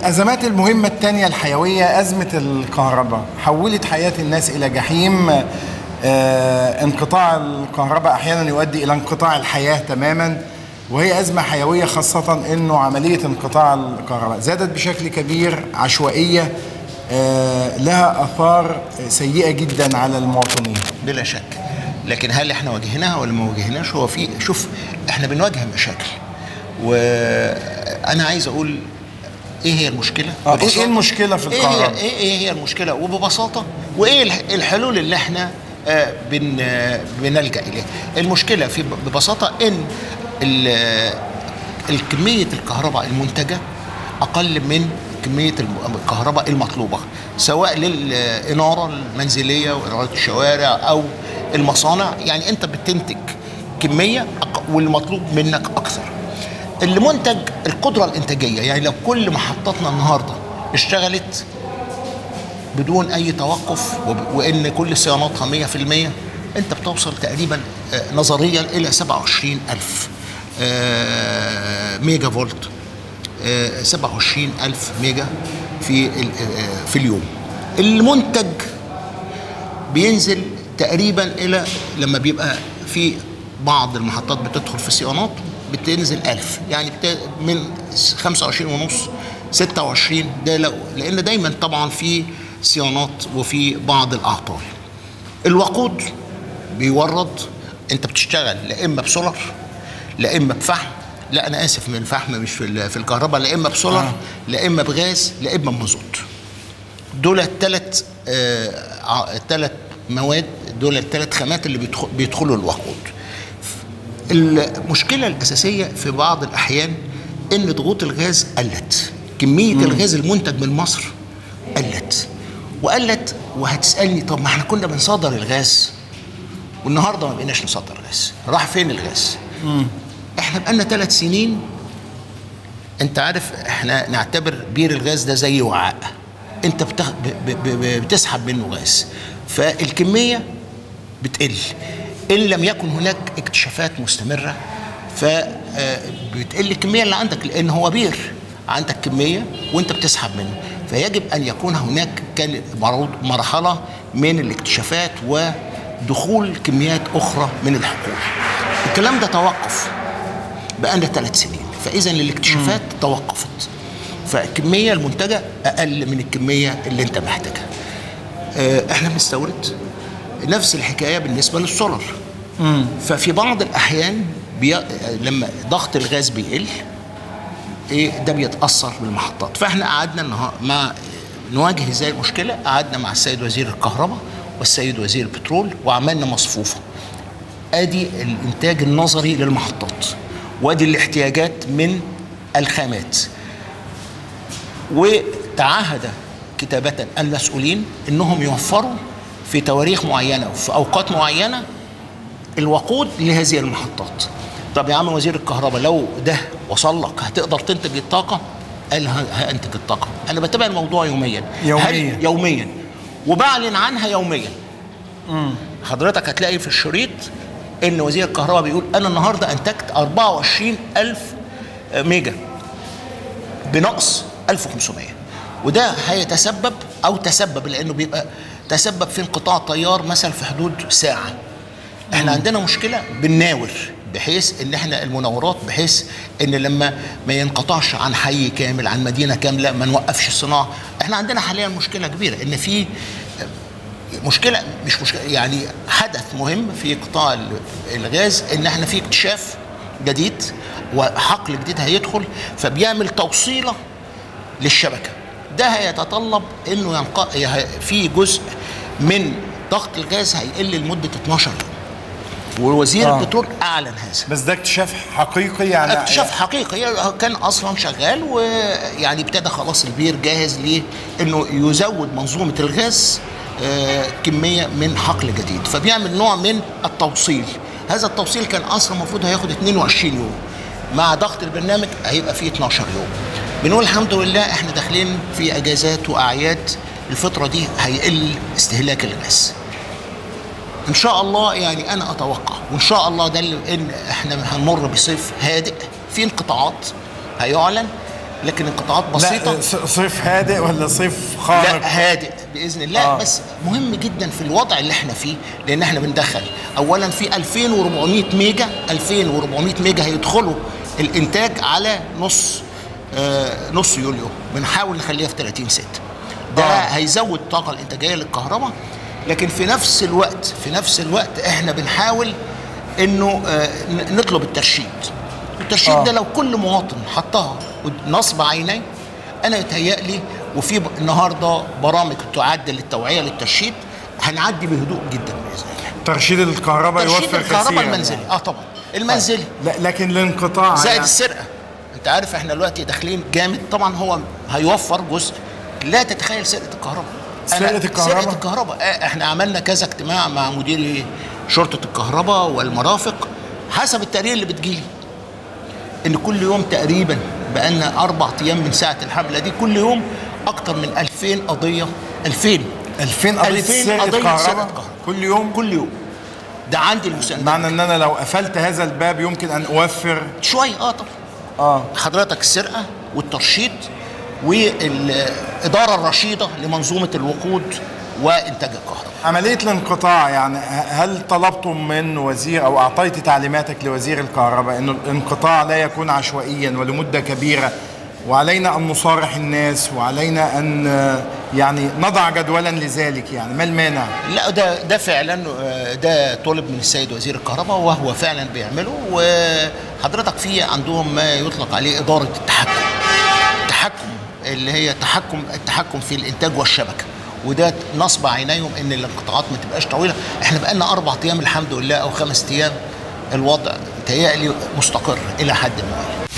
الأزمات المهمة الثانية الحيوية أزمة الكهرباء حولت حياة الناس إلى جحيم آه، انقطاع الكهرباء أحيانا يؤدي إلى انقطاع الحياة تماما وهي أزمة حيوية خاصة أنه عملية انقطاع الكهرباء زادت بشكل كبير عشوائية آه، لها آثار سيئة جدا على المواطنين بلا شك لكن هل احنا واجهناها ولا ما واجهناش هو في شوف احنا بنواجه مشاكل وانا عايز اقول ايه هي المشكله آه، إيه- ببساطة. إيه المشكلة في إيه هي الكهرباء؟ ايه ايه هي المشكله وببساطه وايه الح- الحلول اللي احنا آه، بن آه، بنلجا اليها المشكله في ببساطه ان ال- الكميه الكهرباء المنتجه اقل من كميه الم- الكهرباء المطلوبه سواء للاناره المنزليه واناره الشوارع او المصانع يعني انت بتنتج كميه أق- والمطلوب منك اكثر اللي منتج القدره الانتاجيه يعني لو كل محطاتنا النهارده اشتغلت بدون اي توقف وب- وان كل صياناتها 100% انت بتوصل تقريبا آه، نظريا الى 27000 آه، ميجا فولت آه، 27000 ميجا في ال- آه، في اليوم المنتج بينزل تقريبا الى لما بيبقى في بعض المحطات بتدخل في صيانات بتنزل 1000 يعني بت... من 25 ونص 26 ده لو لان دايما طبعا في صيانات وفي بعض الاعطال الوقود بيورد انت بتشتغل لا اما بسولار لا اما بفحم لا انا اسف من الفحم مش في ال- في الكهرباء لا اما بسولار آه. لا اما بغاز لا اما بمازوت دول الثلاث الثلاث مواد دول الثلاث خامات اللي بيدخل بيدخلوا الوقود المشكله الاساسيه في بعض الاحيان ان ضغوط الغاز قلت كميه مم. الغاز المنتج من مصر قلت وقلت وهتسالني طب ما احنا كنا بنصدر الغاز والنهارده ما بقيناش نصدر غاز راح فين الغاز مم. احنا بقالنا ثلاث سنين انت عارف احنا نعتبر بير الغاز ده زي وعاء انت بتخ... ب... ب... ب... بتسحب منه غاز فالكميه بتقل ان لم يكن هناك اكتشافات مستمره فبتقل الكميه اللي عندك لان هو بير عندك كميه وانت بتسحب منه فيجب ان يكون هناك كان مرو- مرحله من الاكتشافات ودخول كميات اخرى من الحقول الكلام ده توقف بقالنا ثلاث سنين فاذا الاكتشافات توقفت فالكميه المنتجه اقل من الكميه اللي انت محتاجها آه، احنا بنستورد نفس الحكايه بالنسبه للسولر ففي بعض الاحيان بي... لما ضغط الغاز بيقل ايه ده بيتاثر بالمحطات فاحنا قعدنا النهار مع نواجه ازاي المشكله قعدنا مع السيد وزير الكهرباء والسيد وزير البترول وعملنا مصفوفه ادي الانتاج النظري للمحطات وادي الاحتياجات من الخامات وتعهد كتابة المسؤولين انهم يوفروا في تواريخ معينة وفي اوقات معينة الوقود لهذه المحطات طب يا عم وزير الكهرباء لو ده وصل لك هتقدر تنتج الطاقة قال ه- هانتج الطاقة انا بتابع الموضوع يوميا يومياً. هل يوميا وبعلن عنها يوميا حضرتك هتلاقي في الشريط ان وزير الكهرباء بيقول انا النهارده انتجت 24000 ميجا بنقص 1500 وده هيتسبب او تسبب لانه بيبقى تسبب في انقطاع طيار مثلا في حدود ساعه احنا عندنا مشكله بالناور بحيث ان احنا المناورات بحيث ان لما ما ينقطعش عن حي كامل عن مدينه كامله ما نوقفش الصناعه احنا عندنا حاليا مشكله كبيره ان في مشكله مش مشكله يعني حدث مهم في قطاع ال- الغاز ان احنا في اكتشاف جديد وحقل جديد هيدخل فبيعمل توصيله للشبكه ده هيتطلب انه ينق... يه- في جزء من ضغط الغاز هيقل لمده 12 يوم ووزير آه. البترول اعلن هذا بس ده اكتشاف حقيقي يعني اكتشاف حقيقي كان اصلا شغال ويعني ابتدى خلاص البير جاهز ليه انه يزود منظومه الغاز آه، كميه من حقل جديد فبيعمل نوع من التوصيل هذا التوصيل كان اصلا المفروض هياخد 22 يوم مع ضغط البرنامج هيبقى فيه 12 يوم بنقول الحمد لله احنا داخلين في اجازات واعياد الفتره دي هيقل استهلاك الغاز ان شاء الله يعني انا اتوقع وان شاء الله ده اللي ان احنا هنمر بصيف هادئ في انقطاعات هيعلن لكن انقطاعات بسيطه لا ص- صيف هادئ ولا صيف لا خارق هادئ باذن الله آه. آه. بس مهم جدا في الوضع اللي احنا فيه لان احنا بندخل اولا في 2400 ميجا 2400 ميجا هيدخلوا الانتاج على نص آه نص يوليو بنحاول نخليها في 30 6 ده آه. آه. هيزود الطاقه الانتاجيه للكهرباء لكن في نفس الوقت في نفس الوقت احنا بنحاول انه آه ن- نطلب الترشيد الترشيد آه. ده لو كل مواطن حطها نصب عينيه انا يتهيألي وفي ب- النهارده برامج تعد للتوعيه للترشيد هنعدي بهدوء جدا باذن الله ترشيد الكهرباء ترشيد يوفر الكهرباء كثيراً المنزلي يعني. اه طبعا المنزلي لا لكن الانقطاع زائد يعني السرقه انت عارف احنا دلوقتي داخلين جامد طبعا هو هيوفر جزء لا تتخيل سرقه الكهرباء أنا- سرقة الكهرباء؟ سرقه الكهرباء آه، احنا عملنا كذا اجتماع مع مدير شرطه الكهرباء والمرافق حسب التقرير اللي بتجيلي ان كل يوم تقريبا بقالنا اربع ايام من ساعه الحمله دي كل يوم اكتر من 2000 قضيه 2000 2000 قضيه 2000 سرقه قضية سرقة كهرباء كهرباء. كل يوم كل يوم ده عندي المساندة معنى ان انا لو قفلت هذا الباب يمكن ان اوفر شويه اه طبعا اه حضرتك السرقه والترشيد والاداره الرشيده لمنظومه الوقود وانتاج الكهرباء عملية الانقطاع يعني هل طلبتم من وزير أو أعطيت تعليماتك لوزير الكهرباء أنه الانقطاع لا يكون عشوائيا ولمدة كبيرة وعلينا أن نصارح الناس وعلينا أن آه، يعني نضع جدولا لذلك يعني ما المانع؟ لا ده ده فعلا آه، ده طلب من السيد وزير الكهرباء وهو فعلا بيعمله وحضرتك في عندهم ما يطلق عليه اداره التحكم التحكم اللي هي تحكم التحكم في الانتاج والشبكه وده نصب عينيهم ان الانقطاعات ما تبقاش طويله احنا بقالنا اربع ايام الحمد لله او خمس ايام الوضع متهيألي مستقر الى حد ما